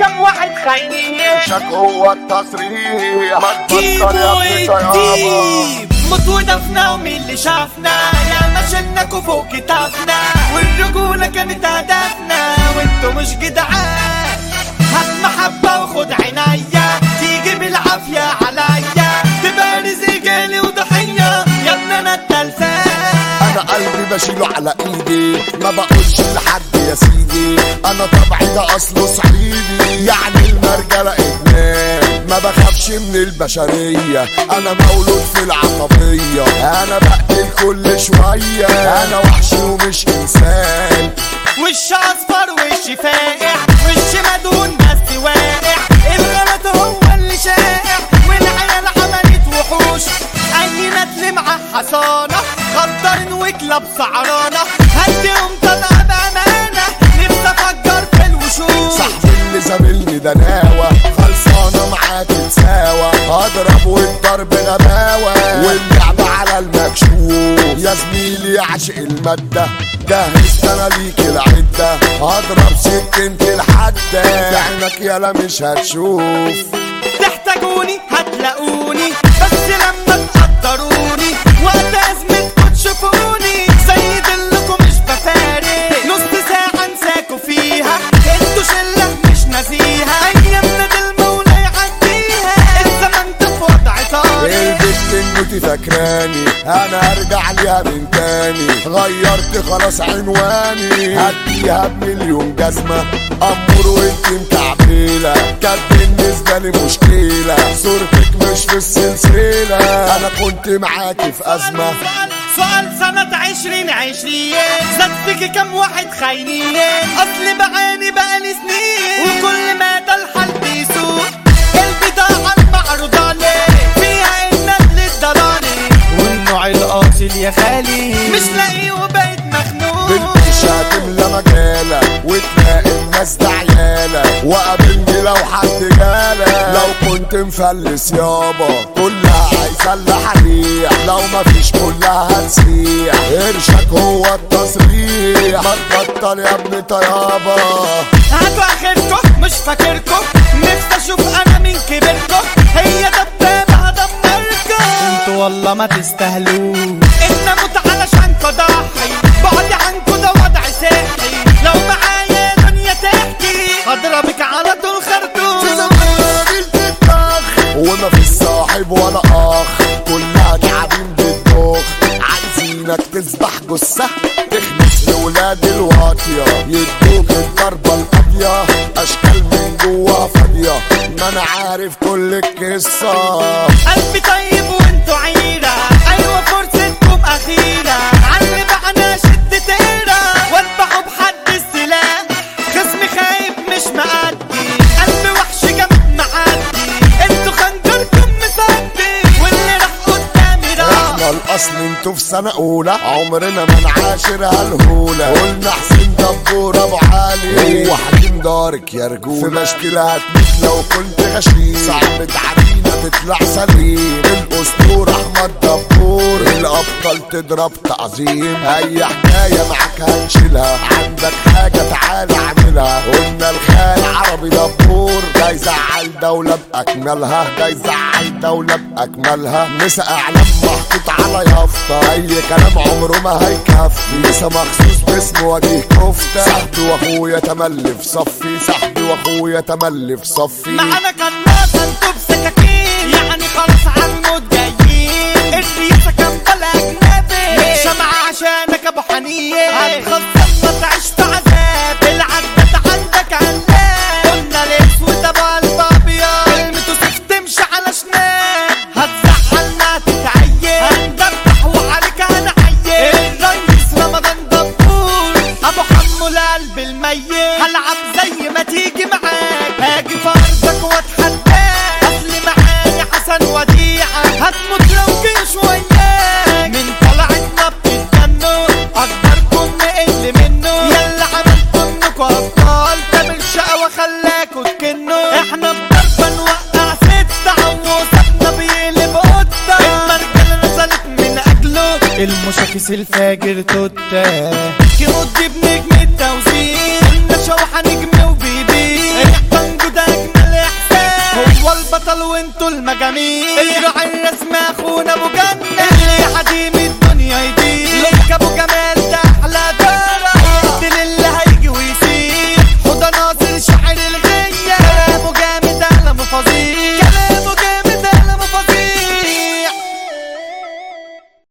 كم واحد خاينين شك هو التصريح ما تبطل يا كيمو ابني طيابة الديب موت ودفنا ومين اللي شافنا يا ما شلناك وفوق كتافنا والرجولة كانت هدفنا وانتو مش جدعان هات محبة وخد عناية تيجي بالعافية عليا تبقى رزقالي وضحية يا ابن انا التلفان انا قلبي بشيله على ايدي ما بقولش لحد يا سيدي انا طبعي ده اصله صعيدي يعني المرجله ادمان ما بخافش من البشريه انا مولود في العصبيه انا بقتل كل شويه انا وحش ومش انسان وش اصفر وش فاقع وش مدهون بس واقع الغلط هو اللي شائع والعيال عملت وحوش اي ندل مع حصانة خضر وكلاب سعرانة هديهم طلع بأمانة نفسي افجر في الوشوش صاحبي اللي زاملني ده ناوى خلصانه معاه تتساوى اضرب والضرب غباوه واللعب على المكشوف يا زميلي عاشق الماده جهزت انا ليك العده اضرب سكينتي لحدك عينك يالا مش هتشوف تحتاجوني هتلاقوني بس لما تقدروني وقت ازمتكم تشوفوني زي دلكم مش بفارق نص ساعة انساكوا فيها انتوا شلة مش ناسيها ايامنا دي المولى يعديها الزمن ده في وضع طارئ البت انتي فاكراني انا ارجع ليها من تاني غيرت خلاص عنواني هديها بمليون جزمة امور وانت مكعبلة كانت بالنسبة لي مشكلة صورتك مش في السلسلة انا كنت معاكي في ازمة سؤال سؤال سنة عشرين عشرين زاد فيكي كم واحد خاينين اصل بعاني بقالي سنين وكل ما ده الحال بيسوق البضاعة المعروضة ليه فيها النقل الضراني والنوع الاصيل يا خالي مش لاقي وبقيت مخنوق بنت هتملى مجالة وتلاقي الناس ده عيالة وقابلني لو حد جالة لو كنت مفلس يابا كلها عايزة الحريح لو مفيش كلها هتسيح قرشك هو التصريح ما تبطل يا ابني طيابة هاتوا اخركم مش فاكركم نفسي اشوف انا مين كبركم هي دبابة هدمركم انتوا والله ما تستاهلوش ان اموت علشان ضحي بعدي عنكوا ده وضع ساحي لو معايا دنيا تحكي هضربك على طول خرطوش وما في صاحب ولا اخ كلها تعابين بالدوخ عايزينك تسبح جثة تخلص لولاد الواطية يدوك الضربة القاضية اشكال من جوا فاضية ما انا عارف كل القصة قلبي طيب وانتوا عيرة ايوه فرصتكم اخيرة علي بقى شد تقرا واذبحوا بحد السلاح خصمي خايب مش مأدي قلبي وحش جامد معدي انتوا خنجركم مصدي واللي راح قدامي راح احنا الاصل انتوا في سنة اولى عمرنا ما نعاشرها الهولة قلنا حسين دبور ابو علي هو حكيم دارك يا رجولة في مشكلة هتموت لو كنت غشيم صعب تعدينا تطلع سليم الاسطورة احمد دبور الابطال تضرب تعظيم اي حكاية معاك هنشيلها عندك حاجة تعالى اعملها قلنا الخال عربي دبور ده يزعل دولة باكملها ده يزعل دولة باكملها مسا اعلام محطوط على يافطة اي كلام عمره ما هيكفي مسا مخصوص باسم وجيه كفتة صاحبي واخويا تملي في صفي صاحبي واخويا تملي في صفي معانا كان ناقص انتوا بسكاكين يعني خلاص عالموت جايين الرياسة كان بلا اجنبي مش شمعة عشانك ابو حنين هتخصص ما تعيش في عذاب العداد عندك علاب قلنا الاسود ابو قلب ابيض كلمته سيف تمشي على شناب هتزعلنا تتعين هندبح وعليك هنعين الريس رمضان دبور ابو حمو القلب الميت هلعب زي ما تيجي معاك هاجي فرضك واتحداك اصل معايا حسن وديعة هتموت لو جيش وياك من طلعتنا بتتجنوا اكبركم نقل منه يلا عملتوا انكوا ابطال تامر شقوة خلاكوا تكنوا احنا بضربة نوقع ستة عوصتنا بيقلب قطة المرجلة نزلت من اجله المشاكس الفاجر توتا كيموت بنجم التوزيع قلنا شوحة نجم وبيبي ريحة جداد انتوا المجاميع الراعي الرسم اخونا ابو جنة اللي عديم الدنيا يضيق لك ابو جمال